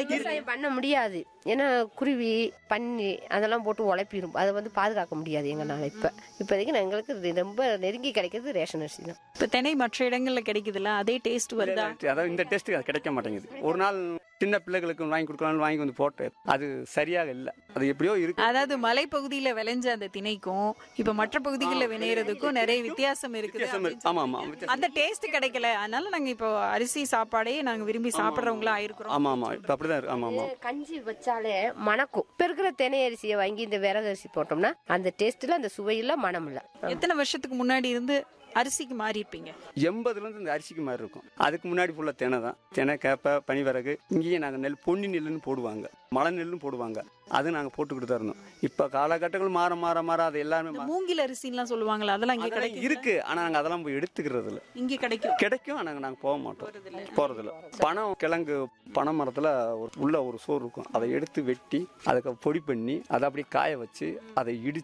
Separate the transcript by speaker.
Speaker 1: விவசாயம் பண்ண முடியாது ஏன்னா குருவி பன்னி அதெல்லாம் போட்டு உழைப்பிடும் அதை வந்து பாதுகாக்க முடியாது எங்கனால இப்ப இப்போதைக்கு நான் எங்களுக்கு இது ரொம்ப நெருங்கி கிடைக்கிறது ரேஷன் அரிசி தான்
Speaker 2: இப்ப திணை மற்ற இடங்கள்ல கிடைக்குதுல்ல அதே டேஸ்ட் வருதா
Speaker 3: அதாவது இந்த டெஸ்ட் அது கிடைக்க மாட்டேங்குது ஒரு நாள் சின்ன பிள்ளைகளுக்கு வாங்கி கொடுக்கலாம்னு வாங்கி வந்து போட்டு அது சரியாக இல்லை அது எப்படியோ இருக்கு
Speaker 2: அதாவது மலைப்பகுதியில விளைஞ்ச அந்த திணைக்கும் இப்ப மற்ற பகுதிகளில் விளையிறதுக்கும் நிறைய வித்தியாசம் இருக்குது
Speaker 3: வித்தியாசம் இருக்கு. ஆமா ஆமா வித்தியாசம்.
Speaker 2: அந்த டேஸ்ட் கிடைக்கல அதனால நாங்க இப்போ அரிசி சாப்பாடே நாங்க விரும்பி சாப்பிடுறவங்களா ஆயிருக்கிறோம்
Speaker 3: ஆமா ஆமா இப்ப அப்படிதான் இருக்கு ஆமா ஆமா
Speaker 1: கஞ்சி வச்சாலே மணக்கும் இப்ப இருக்கிற தினை அரிசியை வாங்கி இந்த விறகு அரிசி போட்டோம்னா அந்த டேஸ்ட்ல அந்த சுவையில மனம் இல்ல
Speaker 2: எத்தனை வருஷத்துக்கு முன்னாடி இருந்து அரிசிக்கு மாறி இருப்பீங்க
Speaker 3: எண்பதுல இருந்து இந்த அரிசிக்கு மாதிரி இருக்கும் அதுக்கு முன்னாடி ஃபுல்லா தினை தான் தினை கேப்பை பனிவரகு இங்கேயே நாங்கள் நெல் பொன்னி நெல்லுன்னு போடுவாங்க மலை நெல்லுன்னு போடுவாங்க அது நாங்கள் போட்டுக்கிட்டு தான் இருந்தோம் இப்போ காலகட்டங்கள் மாற மாற மாற அது எல்லாமே
Speaker 2: இந்த
Speaker 3: மா-
Speaker 2: மூங்கில் அரிசின்லாம் சொல்லுவாங்களா அதெல்லாம் இங்க
Speaker 3: அதெல்லாம்
Speaker 2: கிடைக்கும்
Speaker 3: இருக்கு ஆனால் நாங்கள் அதெல்லாம் போய் எடுத்துக்கிறது இல்ல
Speaker 2: இங்க கிடைக்கும்
Speaker 3: கிடைக்கும் ஆனால் நாங்கள் போக மாட்டோம் போகிறதில்ல பனம் கிழங்கு பனை மரத்தில் ஒரு உள்ள ஒரு சோறு இருக்கும் அதை எடுத்து வெட்டி அதுக்கு பொடி பண்ணி அதை அப்படியே காய வச்சு அதை இடித்து